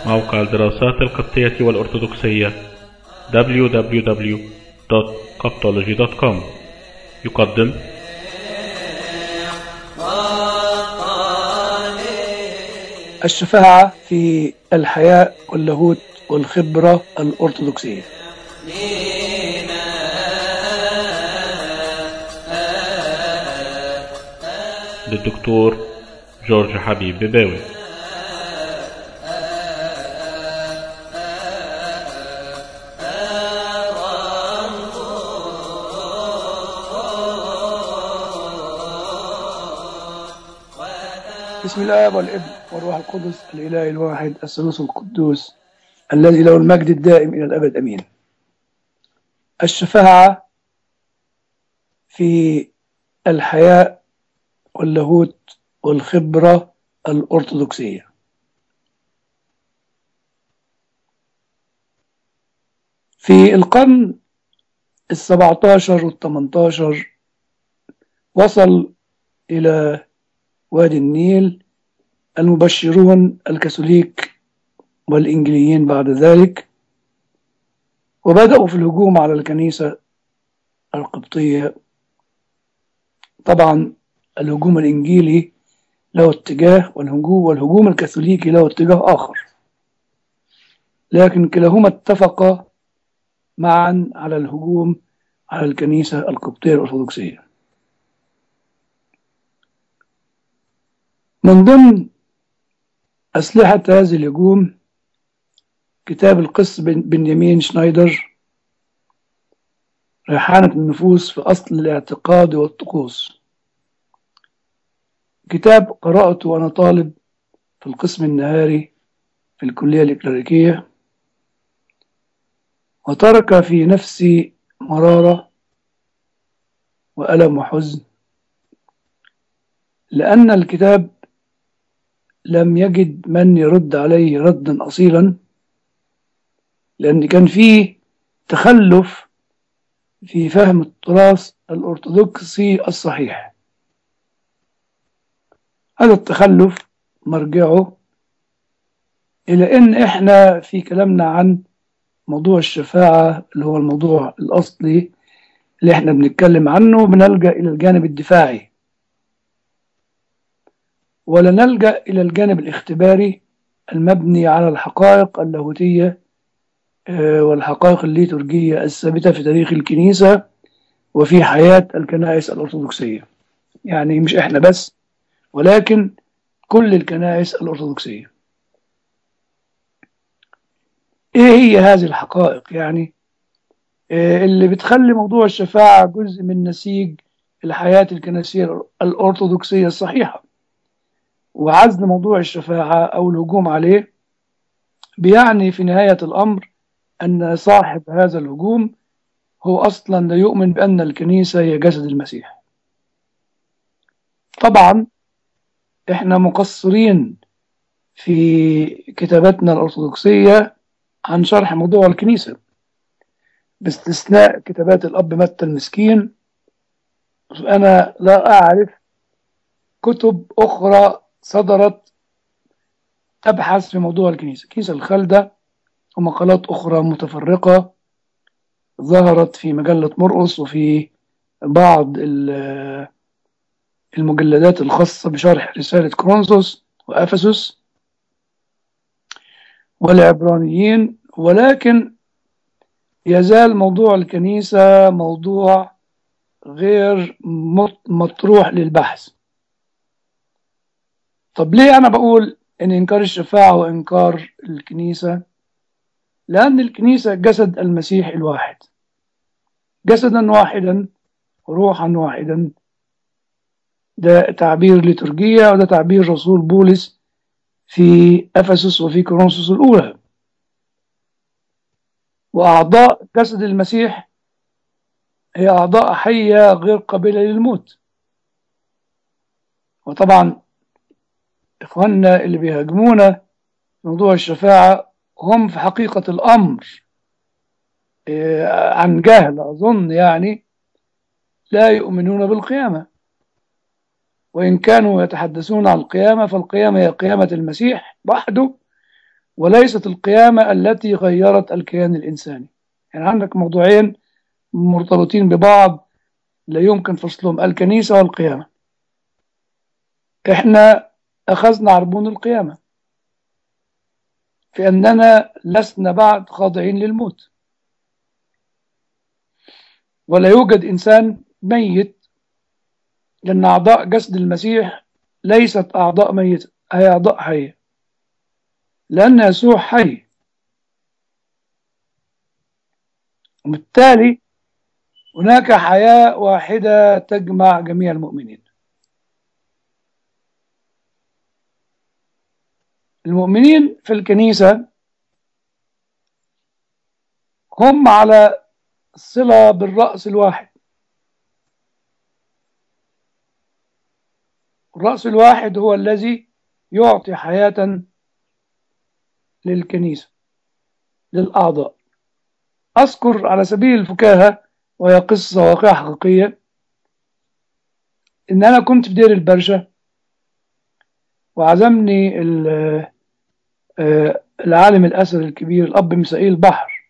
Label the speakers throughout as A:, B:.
A: موقع الدراسات القبطية والأرثوذكسية www.coptology.com يقدم
B: الشفاعة في الحياء واللاهوت والخبرة الأرثوذكسية
A: للدكتور جورج حبيب بباوي
B: بسم الله والابن والروح القدس الإله الواحد الثالوث القدوس الذي له المجد الدائم إلى الأبد أمين الشفاعة في الحياء واللاهوت والخبرة الأرثوذكسية في القرن السبعتاشر والثمنتاشر وصل إلى وادي النيل المبشرون الكاثوليك والإنجليين بعد ذلك وبدأوا في الهجوم على الكنيسة القبطية طبعا الهجوم الإنجيلي له اتجاه والهجوم والهجوم الكاثوليكي له اتجاه آخر لكن كلاهما اتفقا معا على الهجوم على الكنيسة القبطية الأرثوذكسية من ضمن أسلحة هذه الهجوم كتاب القس بن بنيامين شنايدر ريحانة النفوس في أصل الاعتقاد والطقوس كتاب قرأته وأنا طالب في القسم النهاري في الكلية الإكليريكية وترك في نفسي مرارة وألم وحزن لأن الكتاب لم يجد من يرد عليه ردا أصيلا لأن كان فيه تخلف في فهم التراث الأرثوذكسي الصحيح هذا التخلف مرجعه إلى أن إحنا في كلامنا عن موضوع الشفاعة اللي هو الموضوع الأصلي اللي إحنا بنتكلم عنه بنلجأ إلى الجانب الدفاعي ولا نلجأ إلى الجانب الاختباري المبني على الحقائق اللاهوتية والحقائق الليتورجية الثابتة في تاريخ الكنيسة وفي حياة الكنائس الأرثوذكسية يعني مش إحنا بس ولكن كل الكنائس الأرثوذكسية إيه هي هذه الحقائق يعني اللي بتخلي موضوع الشفاعة جزء من نسيج الحياة الكنسية الأرثوذكسية الصحيحة وعزل موضوع الشفاعة أو الهجوم عليه بيعني في نهاية الأمر أن صاحب هذا الهجوم هو أصلا لا يؤمن بأن الكنيسة هي جسد المسيح طبعا احنا مقصرين في كتاباتنا الأرثوذكسية عن شرح موضوع الكنيسة باستثناء كتابات الأب متى المسكين أنا لا أعرف كتب أخرى صدرت تبحث في موضوع الكنيسة الكنيسة الخالدة ومقالات أخرى متفرقة ظهرت في مجلة مرقس وفي بعض المجلدات الخاصة بشرح رسالة كرونسوس وأفسس والعبرانيين ولكن يزال موضوع الكنيسة موضوع غير مطروح للبحث طب ليه أنا بقول إن إنكار الشفاعة هو إنكار الكنيسة لأن الكنيسة جسد المسيح الواحد جسدا واحدا روحا واحدا ده تعبير لترجية وده تعبير رسول بولس في أفسس وفي كورنثوس الأولى وأعضاء جسد المسيح هي أعضاء حية غير قابلة للموت وطبعا إخواننا اللي بيهاجمونا في موضوع الشفاعة هم في حقيقة الأمر عن جهل أظن يعني لا يؤمنون بالقيامة وإن كانوا يتحدثون عن القيامة فالقيامة هي قيامة المسيح وحده وليست القيامة التي غيرت الكيان الإنساني يعني عندك موضوعين مرتبطين ببعض لا يمكن فصلهم الكنيسة والقيامة احنا أخذنا عربون القيامة في أننا لسنا بعد خاضعين للموت ولا يوجد إنسان ميت لأن أعضاء جسد المسيح ليست أعضاء ميتة هي أعضاء حية لأن يسوع حي وبالتالي هناك حياة واحدة تجمع جميع المؤمنين المؤمنين في الكنيسة هم على صلة بالرأس الواحد الرأس الواحد هو الذي يعطي حياة للكنيسة للأعضاء أذكر على سبيل الفكاهة وهي قصة واقعة حقيقية إن أنا كنت في دير البرشا وعزمني العالم الأسد الكبير الأب مسائيل بحر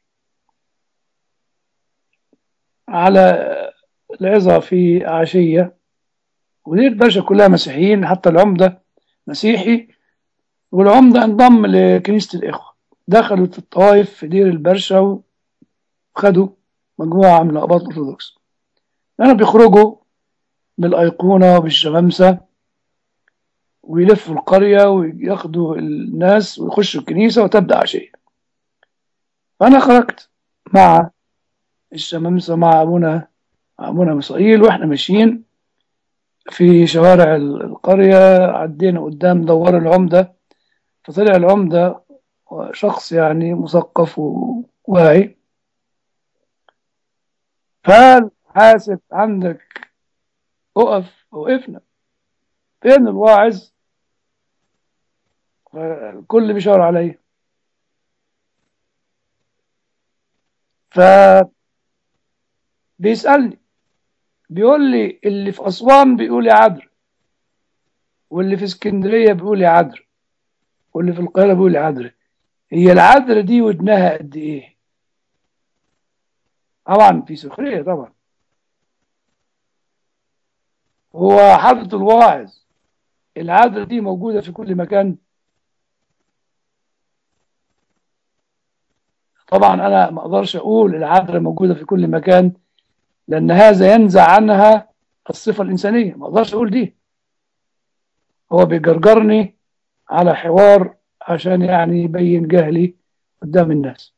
B: على العظة في عشية ودير البرشا كلها مسيحيين حتى العمدة مسيحي والعمدة انضم لكنيسة الإخوة دخلوا في الطوائف في دير البرشا وخدوا مجموعة من الأقباط الأرثوذكس لأنهم بيخرجوا بالأيقونة وبالشمامسة ويلفوا القرية وياخدوا الناس ويخشوا الكنيسة وتبدأ عشية فأنا خرجت مع الشمامسة مع أبونا أبونا مصائيل وإحنا ماشيين في شوارع القرية عدينا قدام دوار العمدة فطلع العمدة شخص يعني مثقف وواعي قال حاسب عندك اقف وقفنا فين الواعظ الكل بيشاور عليا ف بيسألني بيقول لي اللي في أسوان بيقول يا عدر واللي في اسكندرية بيقول يا عدر واللي في القاهرة بيقول يا عدر هي العدر دي ودنها قد ايه طبعا في سخرية طبعا هو حضرة الواعظ العدر دي موجودة في كل مكان طبعا أنا ما أقدرش أقول العدر موجودة في كل مكان لأن هذا ينزع عنها الصفة الإنسانية ما أقدرش أقول دي هو بيجرجرني على حوار عشان يعني يبين جهلي قدام الناس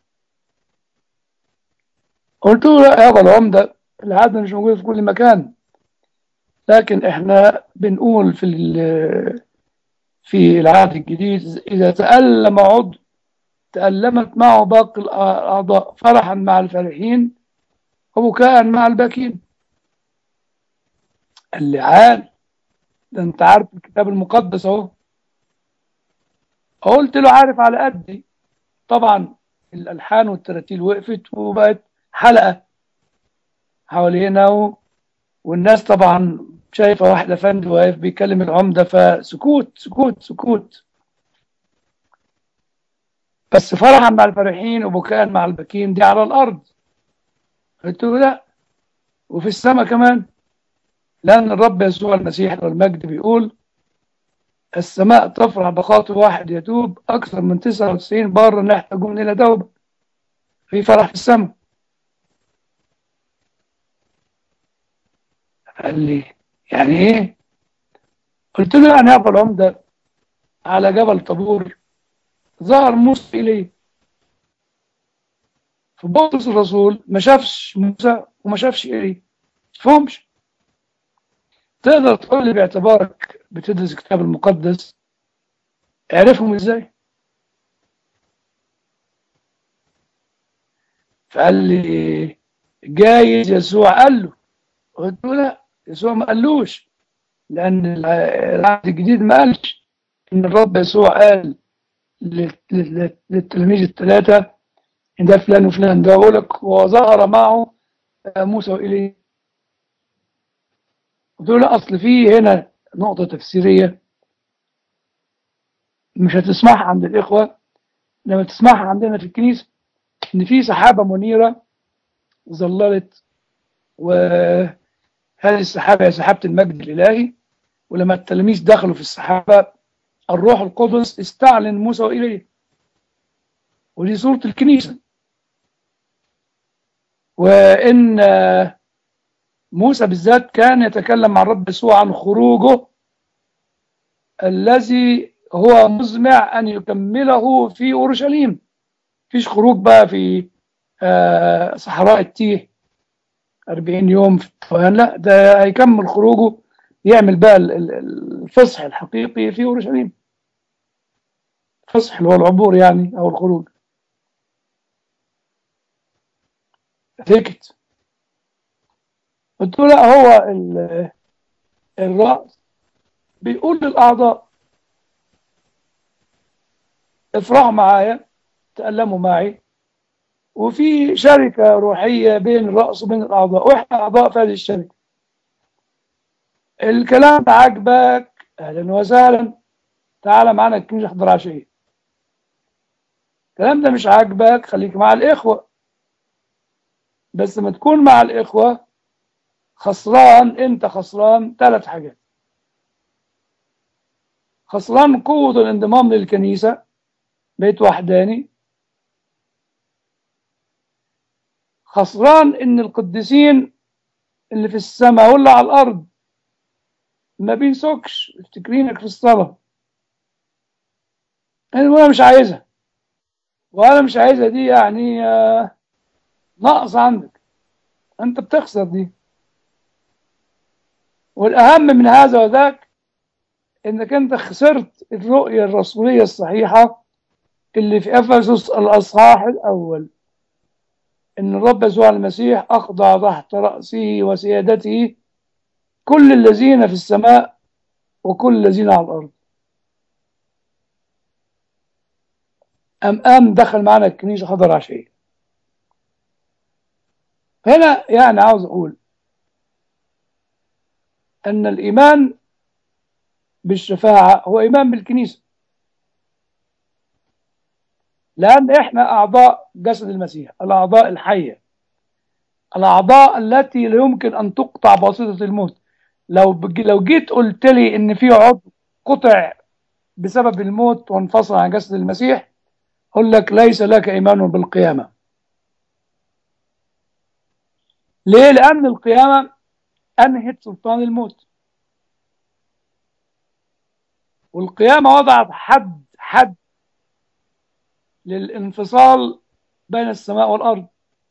B: قلت له لا يابا العمدة العادة مش موجودة في كل مكان لكن احنا بنقول في في العهد الجديد إذا تألم عضو تألمت معه باقي الأعضاء فرحا مع الفرحين وبكاء مع الباكين قال لي عال ده انت عارف الكتاب المقدس اهو قلت له عارف على قدي طبعا الالحان والتراتيل وقفت وبقت حلقه حوالينا و... والناس طبعا شايفه واحده فند واقف بيكلم العمده فسكوت سكوت سكوت بس فرحا مع الفرحين وبكاء مع البكين دي على الارض قلت له لا وفي السماء كمان لأن الرب يسوع المسيح والمجد بيقول السماء تفرح بخاطر واحد يتوب أكثر من 99 بارا يحتاجون إلى توبة في فرح في السماء قال لي يعني إيه؟ قلت له يعني أبو العمدة على جبل طابور ظهر موسى إليه فبطرس الرسول ما شافش موسى وما شافش إليه فهمش تقدر تقول لي باعتبارك بتدرس الكتاب المقدس اعرفهم ازاي فقال لي جايز يسوع قال له قلت له لا يسوع ما قالوش لان العهد الجديد ما قالش ان الرب يسوع قال للتلاميذ الثلاثه ان ده فلان وفلان ده بقول لك وظهر معه موسى وإليه قلت له لا اصل في هنا نقطه تفسيريه مش هتسمعها عند الاخوه لما تسمعها عندنا في الكنيسة إن في سحابة منيرة ظللت وهذه السحابة هي سحابة المجد الإلهي ولما التلاميذ دخلوا في السحابة الروح القدس استعلن موسى وإليه ودي صورة الكنيسة وإن موسى بالذات كان يتكلم مع الرب يسوع عن خروجه الذي هو مزمع أن يكمله في أورشليم فيش خروج بقى في صحراء التيه 40 يوم في الطوفان لا ده هيكمل خروجه يعمل بقى الفصح الحقيقي في أورشليم الفصح اللي هو العبور يعني أو الخروج سكت قلت له لا هو الرأس بيقول للأعضاء افرحوا معايا تألموا معي وفي شركة روحية بين الرأس وبين الأعضاء وإحنا أعضاء في هذه الشركة الكلام عجبك أهلا وسهلا تعال معنا الكنيسة احضر عشية الكلام ده مش عاجبك خليك مع الإخوة بس ما تكون مع الإخوة خسران أنت خسران ثلاث حاجات خسران قوة الانضمام للكنيسة بيت وحداني خسران ان القديسين اللي في السماء واللي على الارض ما بينسوكش افتكرينك في الصلاة انا مش عايزها وانا مش عايزها دي يعني نقص عندك انت بتخسر دي والاهم من هذا وذاك انك انت خسرت الرؤية الرسولية الصحيحة اللي في افسس الاصحاح الاول ان الرب يسوع المسيح اخضع تحت راسه وسيادته كل الذين في السماء وكل الذين على الارض ام ام دخل معنا الكنيسه حضر عشيه هنا يعني عاوز اقول ان الايمان بالشفاعه هو ايمان بالكنيسه لأن إحنا أعضاء جسد المسيح الأعضاء الحية الأعضاء التي لا يمكن أن تقطع بواسطة الموت لو لو جيت قلت لي إن في عضو قطع بسبب الموت وانفصل عن جسد المسيح أقول لك ليس لك إيمان بالقيامة ليه؟ لأن القيامة أنهت سلطان الموت والقيامة وضعت حد حد للانفصال بين السماء والأرض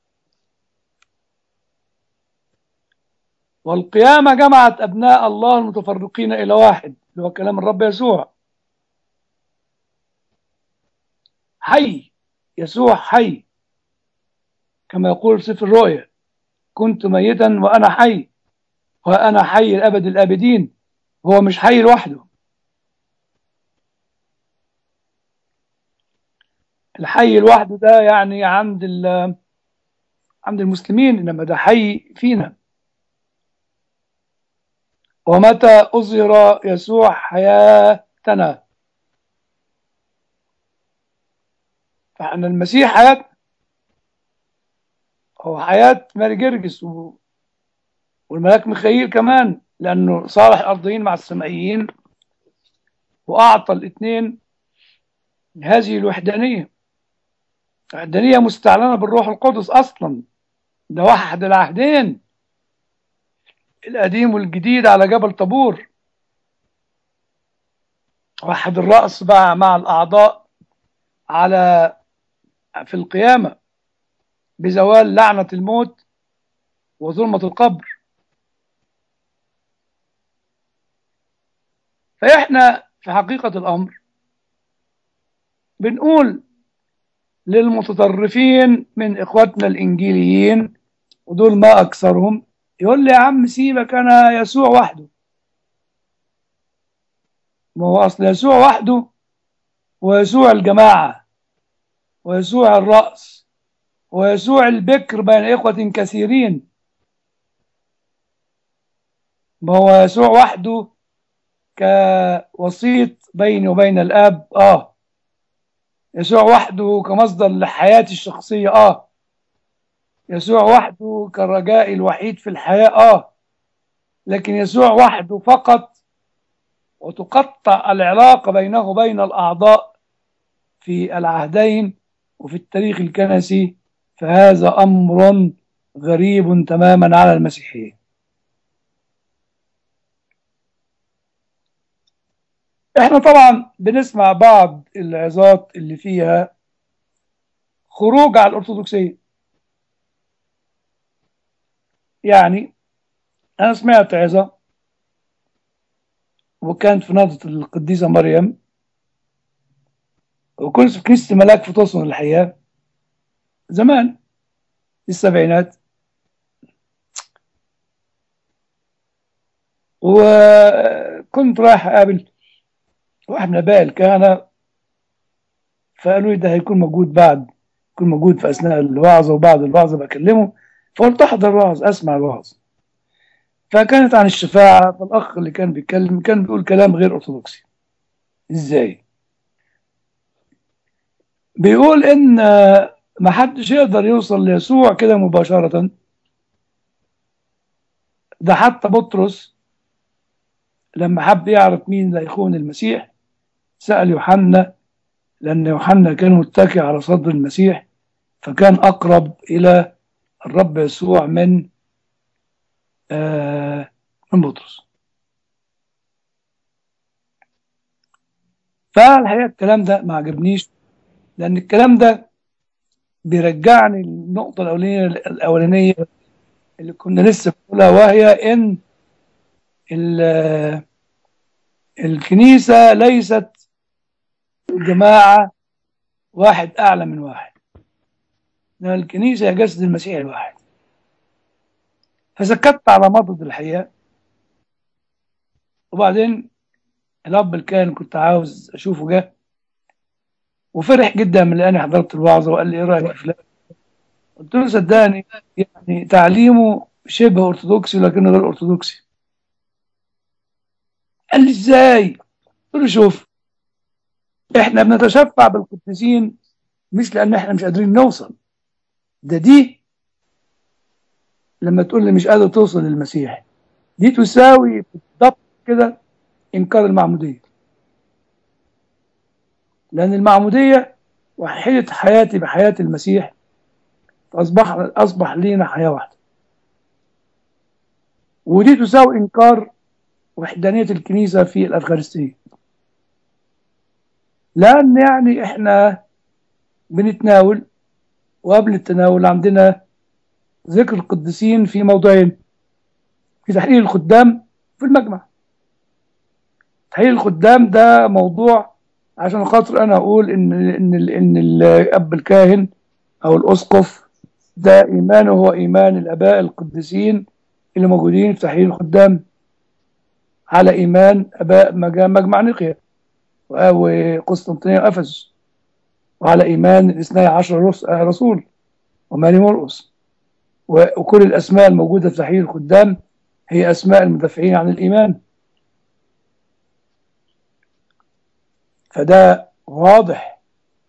B: والقيامة جمعت أبناء الله المتفرقين إلى واحد اللي هو كلام الرب يسوع حي يسوع حي كما يقول سفر الرؤيا كنت ميتا وأنا حي وأنا حي لأبد الآبدين هو مش حي لوحده الحي لوحده ده يعني عند عند المسلمين انما ده حي فينا ومتى أظهر يسوع حياتنا فأن المسيح حياتنا هو حياة ماري جرجس و... والملاك ميخائيل كمان لأنه صالح الأرضيين مع السمائيين وأعطى الاثنين هذه الوحدانية وحدانية مستعلنة بالروح القدس أصلا ده وحد العهدين القديم والجديد على جبل طابور وحد الرأس بقى مع الأعضاء على في القيامة بزوال لعنة الموت وظلمة القبر فإحنا في حقيقة الأمر بنقول للمتطرفين من إخواتنا الإنجيليين ودول ما أكثرهم يقول لي يا عم سيبك أنا يسوع وحده ما هو أصل يسوع وحده ويسوع الجماعة ويسوع الرأس ويسوع البكر بين إخوة كثيرين ما هو يسوع وحده كوسيط بيني وبين الآب آه يسوع وحده كمصدر لحياتي الشخصية آه يسوع وحده كالرجاء الوحيد في الحياة آه لكن يسوع وحده فقط وتقطع العلاقة بينه وبين الأعضاء في العهدين وفي التاريخ الكنسي فهذا أمر غريب تماما على المسيحية احنا طبعا بنسمع بعض العظات اللي فيها خروج على الأرثوذكسية يعني أنا سمعت عظة وكانت في نهضة القديسة مريم وكنت في كنيسة ملاك في توصن الحقيقة زمان في السبعينات وكنت رايح أقابل واحد من آباء الكهنة فقالوا لي ده هيكون موجود بعد يكون موجود في أثناء الوعظة وبعد الوعظة بكلمه فقلت أحضر الوعظ أسمع الوعظ فكانت عن الشفاعة فالأخ اللي كان بيتكلم كان بيقول كلام غير أرثوذكسي إزاي؟ بيقول إن ما حدش يقدر يوصل ليسوع كده مباشرة ده حتى بطرس لما حب يعرف مين اللي هيخون المسيح سأل يوحنا لأن يوحنا كان متكئ على صدر المسيح فكان أقرب إلى الرب يسوع من آه من بطرس فالحقيقة الكلام ده ما عجبنيش لأن الكلام ده بيرجعني للنقطة الأولانية الأولانية اللي كنا لسه بنقولها وهي إن الكنيسة ليست جماعة واحد أعلى من واحد إنما الكنيسة هي جسد المسيح الواحد فسكت على مضض الحقيقة وبعدين الأب الكاهن كنت عاوز أشوفه جه وفرح جدا من لأني حضرت الوعظة وقال لي إيه رأيك في قلت له صدقني يعني تعليمه شبه أرثوذكسي لكنه غير أرثوذكسي قال لي إزاي؟ قلت له شوف إحنا بنتشفع بالقديسين مش لأن إحنا مش قادرين نوصل ده دي لما تقول لي مش قادر توصل للمسيح دي تساوي بالضبط كده إنكار المعمودية لأن المعمودية وحدت حياتي بحياة المسيح فأصبح أصبح لينا حياة واحدة ودي تساوي إنكار وحدانية الكنيسة في الأفغانستين لأن يعني إحنا بنتناول وقبل التناول عندنا ذكر القديسين في موضعين في تحليل الخدام في المجمع تحليل الخدام ده موضوع عشان خاطر انا اقول ان ان ان الاب الكاهن او الاسقف ده ايمانه هو ايمان الاباء القديسين اللي موجودين في تحليل الخدام على ايمان اباء مجمع نقيا وقسطنطينية افسس وعلى ايمان الاثني عشر رسول وماري مرقس وكل الاسماء الموجوده في تحليل الخدام هي اسماء المدافعين عن الايمان فده واضح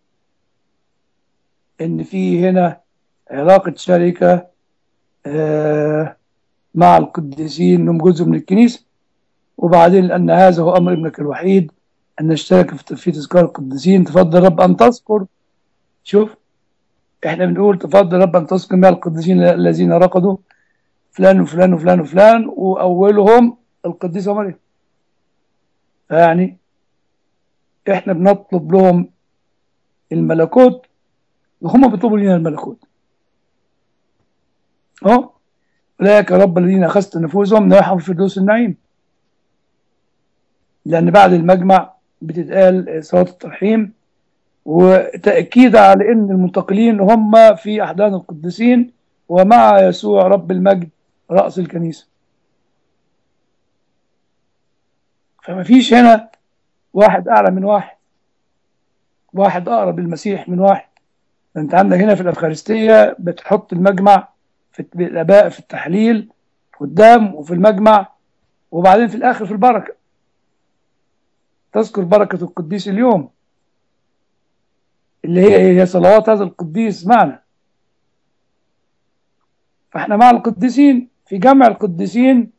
B: ان في هنا علاقة شركة آه مع القديسين انهم جزء من الكنيسة وبعدين لأن هذا هو أمر ابنك الوحيد أن نشترك في تذكار القديسين تفضل رب أن تذكر شوف احنا بنقول تفضل رب أن تذكر مع القديسين الذين رقدوا فلان وفلان وفلان وفلان وأولهم القديسة مريم يعني احنا بنطلب لهم الملكوت وهم بيطلبوا لنا الملكوت اه اولئك يا رب الذين اخذت نفوسهم ناحوا في فردوس النعيم لان بعد المجمع بتتقال صلاه الترحيم وتاكيد على ان المنتقلين هم في احضان القديسين ومع يسوع رب المجد راس الكنيسه فما فيش هنا واحد أعلى من واحد واحد أقرب للمسيح من واحد أنت عندك هنا في الأفخارستية بتحط المجمع في الآباء في التحليل قدام وفي المجمع وبعدين في الآخر في البركة تذكر بركة القديس اليوم اللي هي إيه؟ هي صلوات هذا القديس معنا فاحنا مع القديسين في جمع القديسين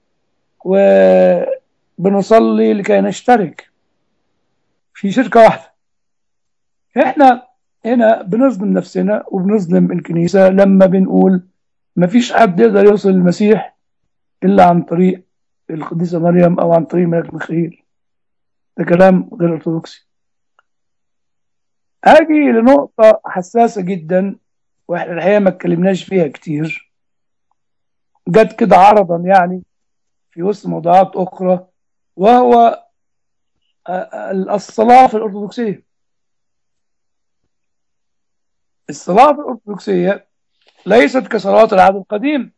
B: وبنصلي لكي نشترك في شركة واحدة احنا هنا بنظلم نفسنا وبنظلم الكنيسة لما بنقول مفيش حد يقدر يوصل للمسيح إلا عن طريق القديسة مريم أو عن طريق ملك ميخائيل ده كلام غير أرثوذكسي أجي لنقطة حساسة جدا وإحنا الحقيقة ما اتكلمناش فيها كتير جت كده عرضا يعني في وسط موضوعات أخرى وهو الصلاة في الأرثوذكسية الصلاة في الأرثوذكسية ليست كصلاة العهد القديم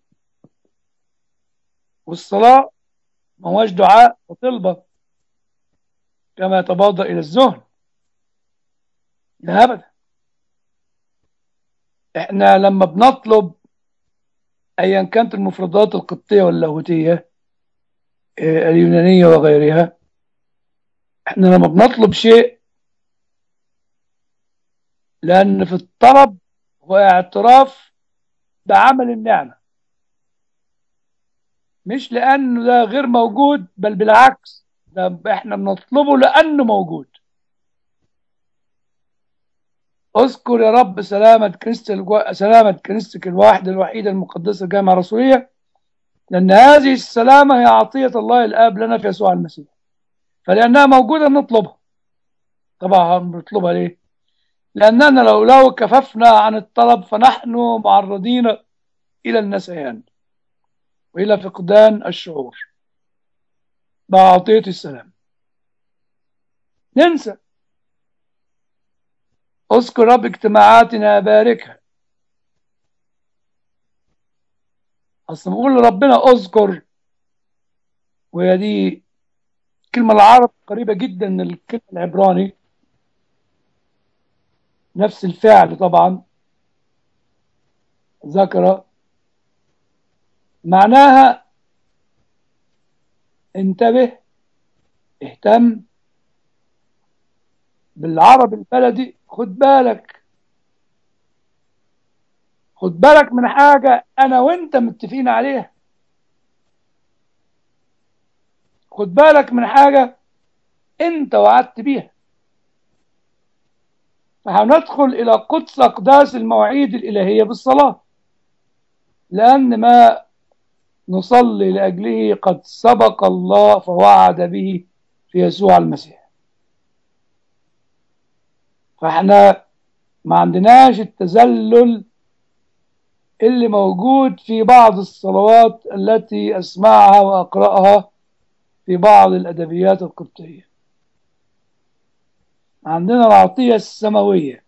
B: والصلاة ما هوش دعاء وطلبة كما يتبادر إلى الذهن لا أبدا إحنا لما بنطلب أيا كانت المفردات القبطية واللاهوتية اليونانية وغيرها إحنا لما بنطلب شيء لأن في الطلب هو اعتراف بعمل النعمة مش لأنه ده غير موجود بل بالعكس ده احنا بنطلبه لأنه موجود اذكر يا رب سلامة كنيسة الجو... سلامة كنيستك الواحدة الوحيدة المقدسة الجامعة الرسولية لأن هذه السلامة هي عطية الله الآب لنا في يسوع المسيح فلأنها موجودة نطلبها طبعا بنطلبها ليه؟ لأننا لو لو كففنا عن الطلب فنحن معرضين إلى النسيان وإلى فقدان الشعور بعطية السلام ننسى اذكر رب اجتماعاتنا باركها اصل بقول لربنا اذكر وهي دي الكلمة العرب قريبة جدا من الكلمة العبراني نفس الفعل طبعا ذكر معناها انتبه اهتم بالعرب البلدي خد بالك خد بالك من حاجة أنا وأنت متفقين عليها خد بالك من حاجة أنت وعدت بيها فهندخل إلى قدس أقداس المواعيد الإلهية بالصلاة لأن ما نصلي لأجله قد سبق الله فوعد به في يسوع المسيح فاحنا ما عندناش التذلل اللي موجود في بعض الصلوات التي أسمعها وأقرأها في بعض الأدبيات القبطية عندنا العطية السماوية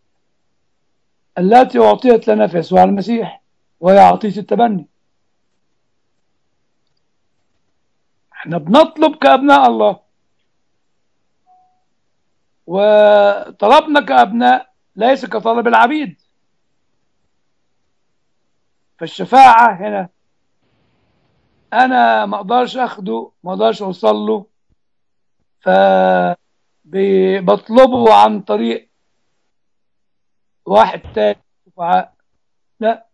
B: التي أعطيت لنا في يسوع المسيح وهي عطية التبني احنا بنطلب كأبناء الله وطلبنا كأبناء ليس كطلب العبيد فالشفاعة هنا أنا ما أقدرش أخده ما أقدرش أوصل له فبطلبه عن طريق واحد تاني شفعاء لا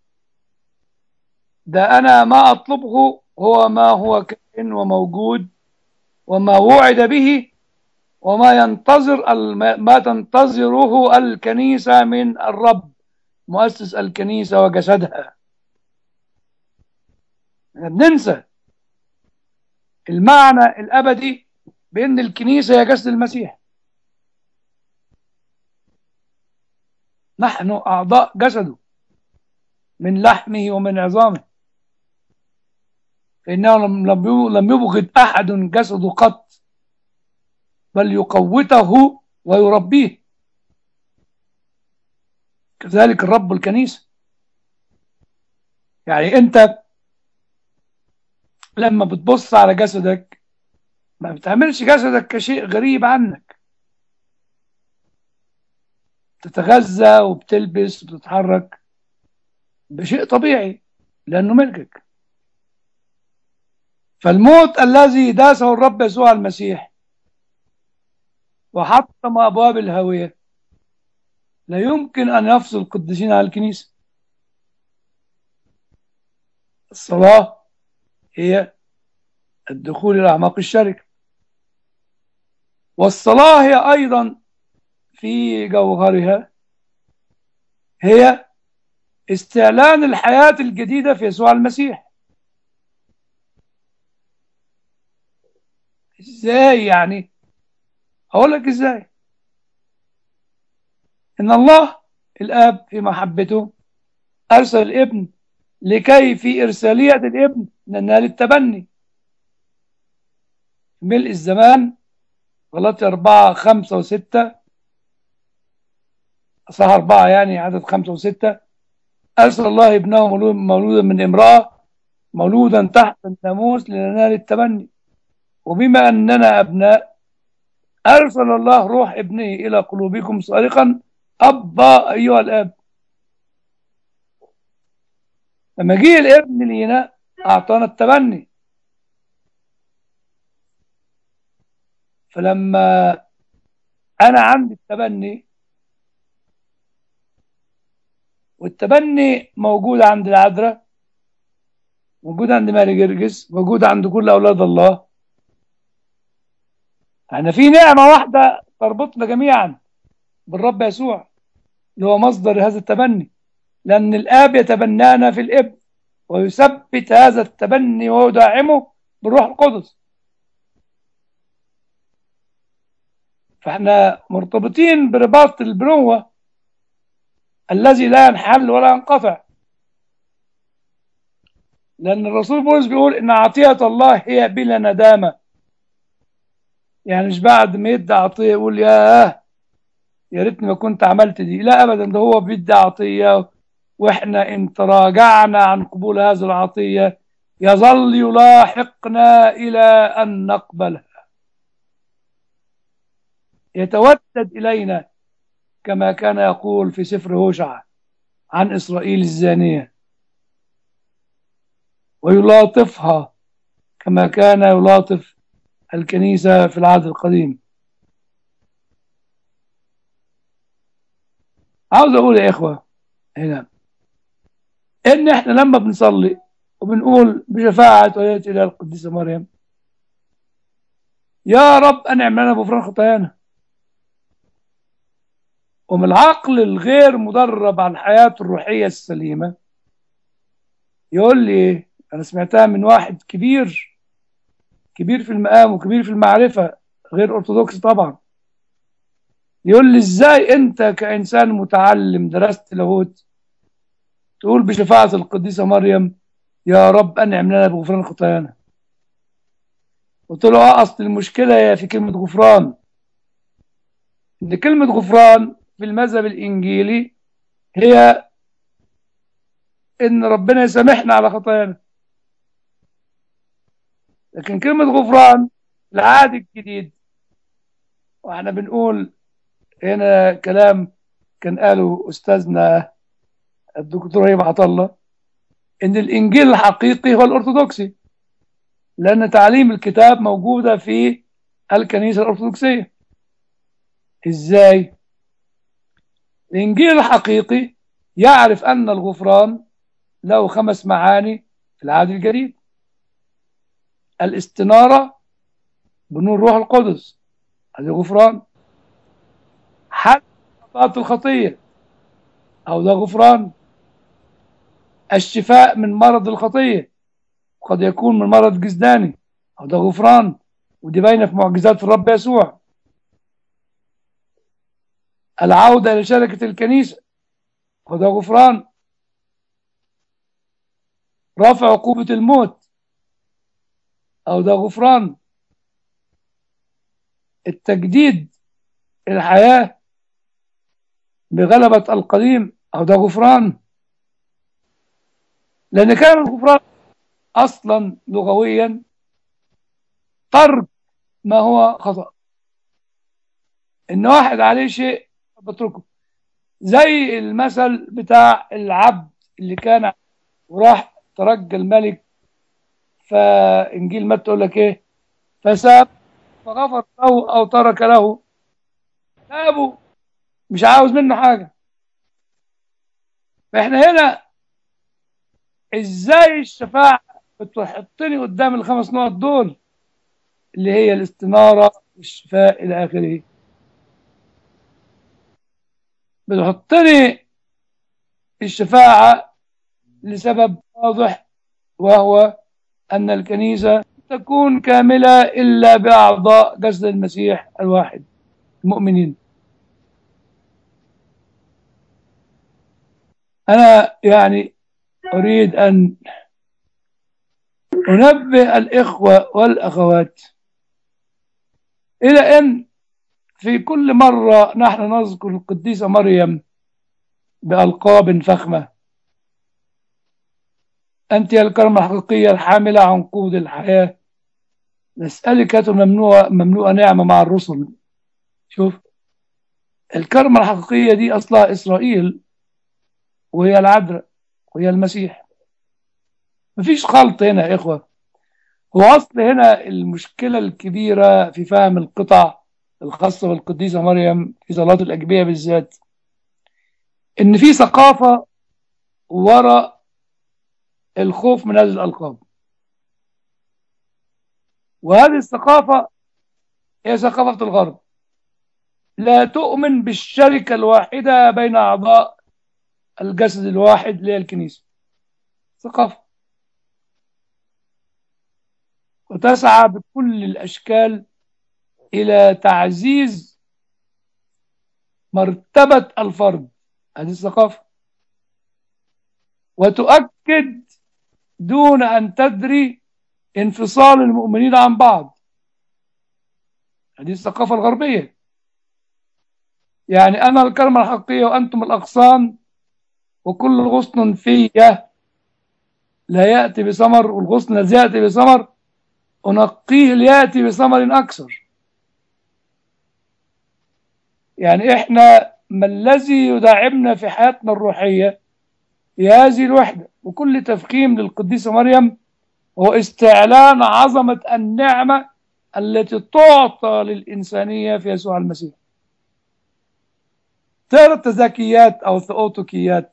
B: ده أنا ما أطلبه هو ما هو كائن وموجود وما وعد به وما ينتظر ما تنتظره الكنيسة من الرب مؤسس الكنيسة وجسدها بننسى المعنى الأبدي بأن الكنيسة هي جسد المسيح نحن أعضاء جسده من لحمه ومن عظامه فإنه لم يبغض أحد جسده قط بل يقوته ويربيه كذلك الرب الكنيسة يعني أنت لما بتبص على جسدك ما بتعملش جسدك كشيء غريب عنك تتغذى وبتلبس وبتتحرك بشيء طبيعي لأنه ملكك فالموت الذي داسه الرب يسوع المسيح وحطم أبواب الهوية لا يمكن أن يفصل القديسين عن الكنيسة الصلاة هي الدخول إلى أعماق الشركة والصلاة هي أيضا في جوهرها هي استعلان الحياة الجديدة في يسوع المسيح ازاي يعني هقول لك ازاي ان الله الاب في محبته ارسل الابن لكي في ارساليه الابن ننال التبني في ملء الزمان غلطي أربعة خمسة وستة صح أربعة يعني عدد خمسة وستة أرسل الله ابنه مولودا من امرأة مولودا تحت الناموس لننال التبني وبما أننا أبناء أرسل الله روح ابنه إلى قلوبكم صارخا أبا أيها الآب لما جه الابن لينا أعطانا التبني فلما أنا عندي التبني والتبني موجود عند العذراء موجود عند ماري جرجس موجود عند كل أولاد الله احنا في نعمة واحدة تربطنا جميعا بالرب يسوع اللي هو مصدر هذا التبني لأن الآب يتبنانا في الابن ويثبت هذا التبني ويدعمه بالروح القدس فاحنا مرتبطين برباط البنوة الذي لا ينحل ولا ينقطع لأن الرسول بولس بيقول إن عطية الله هي بلا ندامة يعني مش بعد ما يدي عطية يقول ياه يا ريتني ما كنت عملت دي لا أبدا ده هو بيدي عطية وإحنا إن تراجعنا عن قبول هذه العطية يظل يلاحقنا إلى أن نقبلها يتودد إلينا كما كان يقول في سفر هوشع عن إسرائيل الزانية ويلاطفها كما كان يلاطف الكنيسة في العهد القديم عاوز أقول يا إخوة هنا إن إحنا لما بنصلي وبنقول بشفاعة ولاية إله القديسة مريم يا رب أنعم لنا بغفران خطايانا ومن العقل الغير مدرب على الحياة الروحية السليمة يقول لي أنا سمعتها من واحد كبير كبير في المقام وكبير في المعرفة غير أرثوذكس طبعا يقول لي إزاي أنت كإنسان متعلم درست لاهوت تقول بشفاعة القديسة مريم يا رب أنعم لنا بغفران خطايانا قلت له اه اصل المشكله هي في كلمه غفران ان كلمه غفران في المذهب الانجيلي هي ان ربنا يسامحنا على خطايانا لكن كلمه غفران العهد الجديد واحنا بنقول هنا كلام كان قاله استاذنا الدكتور هيب عطله ان الانجيل الحقيقي هو الارثوذكسي لأن تعليم الكتاب موجودة في الكنيسة الأرثوذكسية إزاي؟ الإنجيل الحقيقي يعرف أن الغفران له خمس معاني في العهد الجديد الاستنارة بنور روح القدس هذا غفران حل خطاة الخطية أو ده غفران الشفاء من مرض الخطيه قد يكون من مرض جسداني أو ده غفران ودي باينة في معجزات الرب يسوع العودة إلى شركة الكنيسة وده غفران رفع عقوبة الموت أو ده غفران التجديد الحياة بغلبة القديم أو ده غفران لأن كان الغفران اصلا لغويا ترك ما هو خطا ان واحد عليه شيء بتركه زي المثل بتاع العبد اللي كان وراح ترجى الملك فانجيل ما تقول لك ايه فساب فغفر له او ترك له سابه مش عاوز منه حاجه فاحنا هنا ازاي الشفاعة بتحطني قدام الخمس نقط دول اللي هي الاستنارة والشفاء إلى آخره بتحطني الشفاعة لسبب واضح وهو أن الكنيسة تكون كاملة إلا بأعضاء جسد المسيح الواحد المؤمنين أنا يعني أريد أن أنبه الإخوة والأخوات إلى أن في كل مرة نحن نذكر القديسة مريم بألقاب فخمة أنت يا الكرمة الحقيقية الحاملة عن قود الحياة نسألك ممنوع ممنوع نعمة مع الرسل شوف الكرمة الحقيقية دي أصلها إسرائيل وهي العذراء وهي المسيح مفيش خلط هنا يا إخوة هو أصل هنا المشكلة الكبيرة في فهم القطع الخاصة بالقديسة مريم في صلاة الأجبية بالذات إن في ثقافة وراء الخوف من هذه الألقاب وهذه الثقافة هي ثقافة الغرب لا تؤمن بالشركة الواحدة بين أعضاء الجسد الواحد اللي هي الكنيسة ثقافة وتسعى بكل الأشكال إلى تعزيز مرتبة الفرد هذه الثقافة وتؤكد دون أن تدري انفصال المؤمنين عن بعض هذه الثقافة الغربية يعني أنا الكلمة الحقيقية وأنتم الأغصان وكل غصن في لا يأتي بثمر والغصن الذي يأتي بثمر أنقيه ليأتي بثمر أكثر يعني إحنا ما الذي يداعبنا في حياتنا الروحية هي هذه الوحدة وكل تفخيم للقديسة مريم هو استعلان عظمة النعمة التي تعطى للإنسانية في يسوع المسيح ترى التزاكيات أو الثؤوتوكيات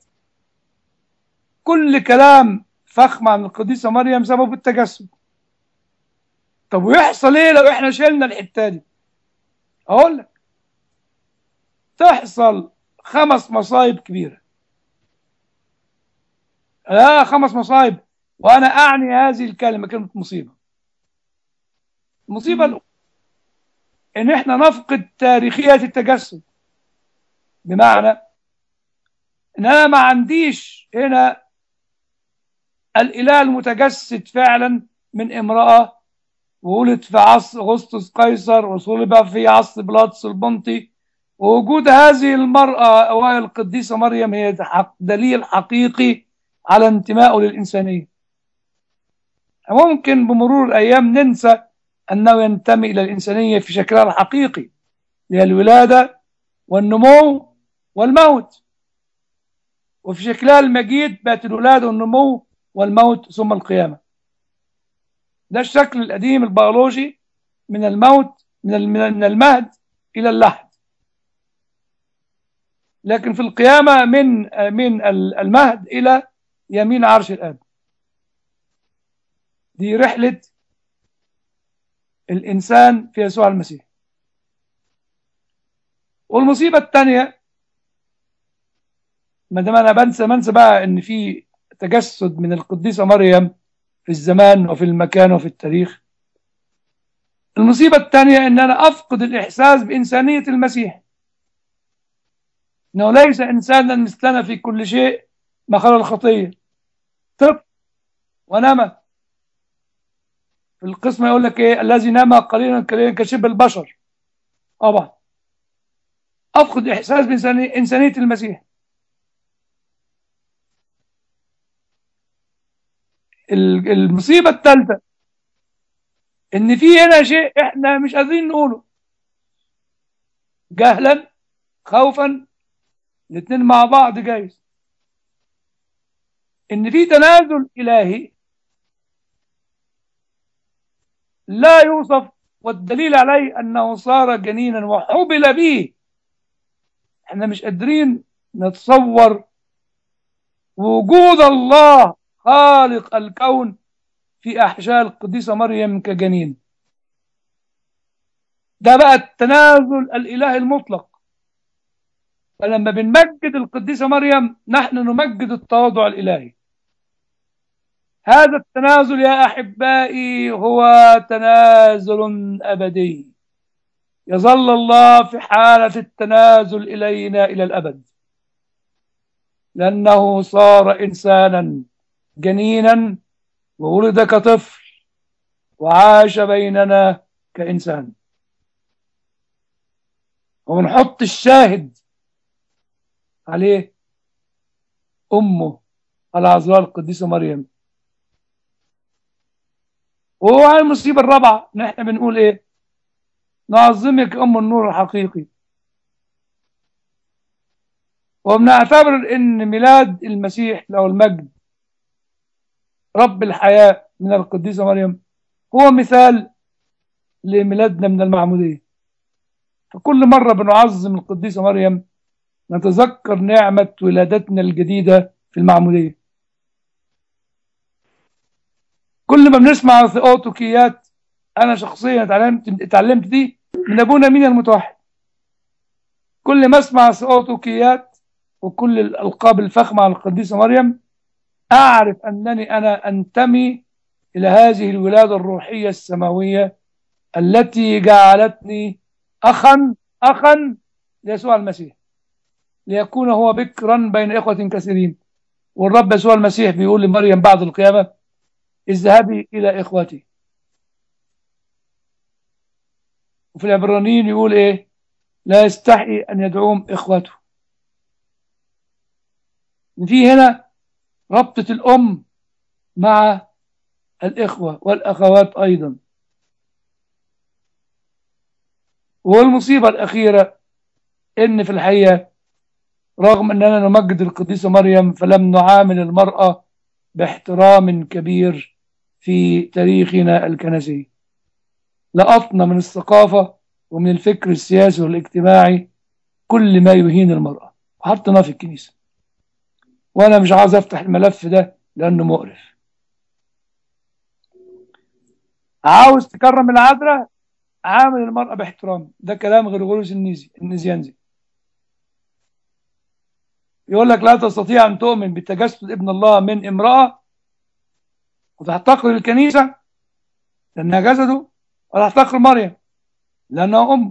B: كل كلام فخم عن القديسة مريم سبب التجسد طب ويحصل ايه لو احنا شلنا الحته دي اقول لك تحصل خمس مصايب كبيره لا خمس مصايب وانا اعني هذه الكلمه كلمه مصيبه المصيبه الاولى ان احنا نفقد تاريخيه التجسد بمعنى ان انا ما عنديش هنا الاله المتجسد فعلا من امراه وولد في عصر أغسطس قيصر وصلب في عصر بلاطس البنطي ووجود هذه المرأة أوائل القديسة مريم هي دليل حقيقي على انتمائه للإنسانية ممكن بمرور الأيام ننسى أنه ينتمي إلى الإنسانية في شكلها الحقيقي هي الولادة والنمو والموت وفي شكلها المجيد بقت الولادة والنمو والموت ثم القيامة ده الشكل القديم البيولوجي من الموت من المهد إلى اللحد لكن في القيامة من من المهد إلى يمين عرش الآب دي رحلة الإنسان في يسوع المسيح والمصيبة الثانية ما دام أنا بنسى منسى بقى إن في تجسد من القديسة مريم في الزمان وفي المكان وفي التاريخ المصيبة الثانية أن أنا أفقد الإحساس بإنسانية المسيح أنه ليس إنسانا مثلنا في كل شيء ما خلا الخطية طب ونما في القسم يقول لك إيه الذي نام قليلا قليلا كشبه البشر طبعا أفقد إحساس بإنسانية المسيح المصيبة الثالثة ان في هنا شيء احنا مش قادرين نقوله جهلا خوفا الاثنين مع بعض جايز ان في تنازل الهي لا يوصف والدليل عليه انه صار جنينا وحبل به احنا مش قادرين نتصور وجود الله خالق الكون في أحشاء القديسة مريم كجنين ده بقى التنازل الإلهي المطلق فلما بنمجد القديسة مريم نحن نمجد التواضع الإلهي هذا التنازل يا أحبائي هو تنازل أبدي يظل الله في حالة التنازل إلينا إلى الأبد لأنه صار إنسانا جنينا وولد كطفل وعاش بيننا كإنسان ونحط الشاهد عليه أمه العذراء القديسة مريم وهو المصيبة الرابعة نحن بنقول إيه نعظمك أم النور الحقيقي وبنعتبر ان ميلاد المسيح له المجد رب الحياة من القديسة مريم هو مثال لميلادنا من المعمودية فكل مرة بنعظم القديسة مريم نتذكر نعمة ولادتنا الجديدة في المعمودية كل ما بنسمع ثيوتوكيات أنا شخصيا اتعلمت اتعلمت دي من أبونا مين المتوحد كل ما أسمع ثيوتوكيات وكل الألقاب الفخمة على القديسة مريم أعرف أنني أنا أنتمي إلى هذه الولادة الروحية السماوية التي جعلتني أخا أخا ليسوع المسيح ليكون هو بكرا بين إخوة كثيرين والرب يسوع المسيح بيقول لمريم بعد القيامة اذهبي إلى إخوتي وفي العبرانيين يقول إيه لا يستحي أن يدعوهم إخوته في هنا ربطة الأم مع الإخوة والأخوات أيضا والمصيبة الأخيرة إن في الحقيقة رغم أننا نمجد القديسة مريم فلم نعامل المرأة باحترام كبير في تاريخنا الكنسي لقطنا من الثقافة ومن الفكر السياسي والاجتماعي كل ما يهين المرأة وحطنا في الكنيسة وأنا مش عاوز أفتح الملف ده لأنه مقرف عاوز تكرم العذراء عامل المرأة باحترام ده كلام غرغوريوس النيزي النيزيانزي يقول لك لا تستطيع أن تؤمن بتجسد ابن الله من امرأة وتحتقر الكنيسة لأنها جسده ولا تحتقر مريم لأنها أم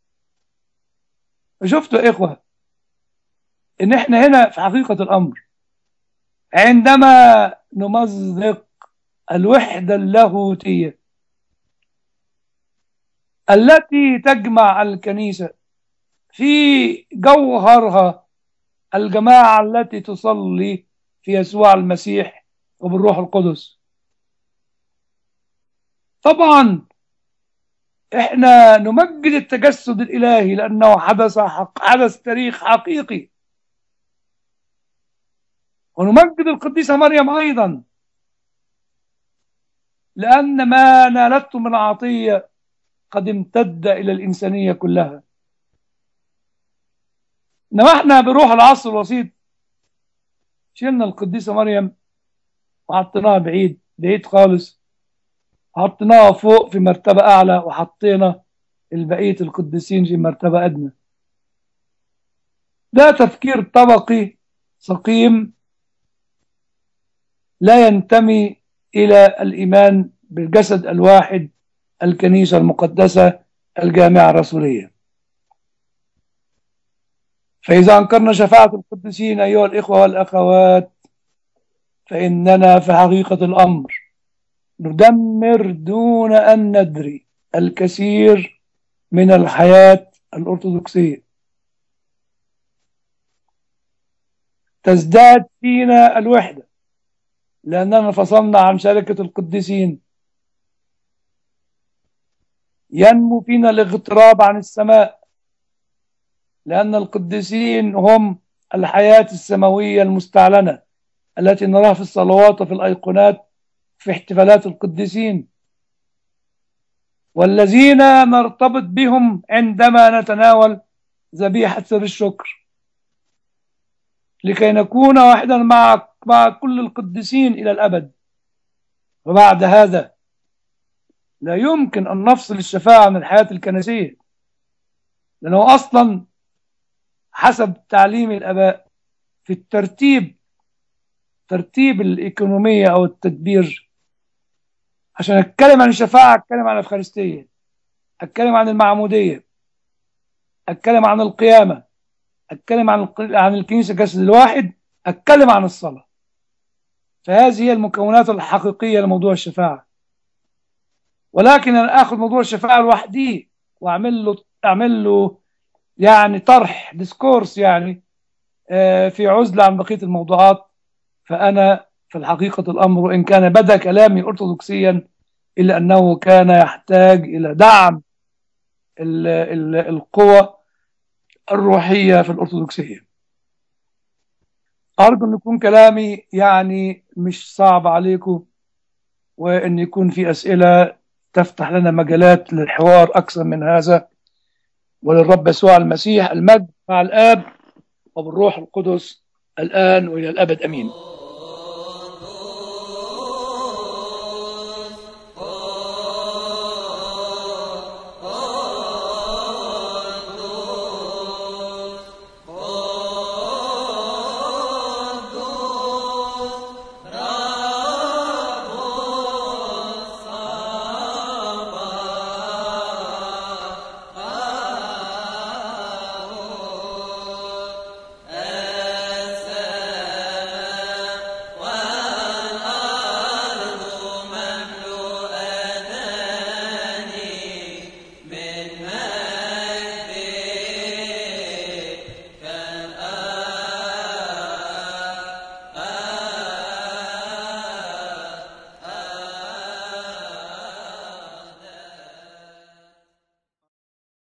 B: شفتوا يا إخوة إن إحنا هنا في حقيقة الأمر عندما نمزق الوحدة اللاهوتية التي تجمع الكنيسة في جوهرها الجماعة التي تصلي في يسوع المسيح وبالروح القدس طبعا احنا نمجد التجسد الالهي لانه حدث حق حدث تاريخ حقيقي ونمجد القديسه مريم ايضا لان ما نالته من عطيه قد امتد الى الانسانيه كلها انما احنا بروح العصر الوسيط شلنا القديسه مريم وحطيناها بعيد بعيد خالص حطيناها فوق في مرتبة أعلى وحطينا البقية القديسين في مرتبة أدنى ده تفكير طبقي سقيم لا ينتمي إلى الإيمان بالجسد الواحد الكنيسة المقدسة الجامعة الرسولية فإذا أنكرنا شفاعة القديسين أيها الإخوة والأخوات فإننا في حقيقة الأمر ندمر دون أن ندري الكثير من الحياة الأرثوذكسية تزداد فينا الوحدة لأننا انفصلنا عن شركة القديسين ينمو فينا الاغتراب عن السماء لأن القديسين هم الحياة السماوية المستعلنة التي نراها في الصلوات وفي الأيقونات في احتفالات القديسين والذين نرتبط بهم عندما نتناول ذبيحة سر الشكر لكي نكون واحدا مع مع كل القديسين إلى الأبد وبعد هذا لا يمكن أن نفصل الشفاعة من الحياة الكنسية لأنه أصلا حسب تعليم الآباء في الترتيب ترتيب الإيكونومية أو التدبير عشان أتكلم عن الشفاعة أتكلم عن الأفخارستية أتكلم عن المعمودية أتكلم عن القيامة أتكلم عن عن الكنيسة جسد الواحد أتكلم عن الصلاة فهذه هي المكونات الحقيقية لموضوع الشفاعة ولكن أنا آخذ موضوع الشفاعة لوحده وأعمل له أعمل له يعني طرح ديسكورس يعني في عزلة عن بقية الموضوعات فأنا في الحقيقة الأمر وإن كان بدا كلامي أرثوذكسيا إلا أنه كان يحتاج إلى دعم القوى الروحية في الأرثوذكسية أرجو أن يكون كلامي يعني مش صعب عليكم وأن يكون في أسئلة تفتح لنا مجالات للحوار أكثر من هذا وللرب يسوع المسيح المجد مع الآب وبالروح القدس الآن وإلى الأبد أمين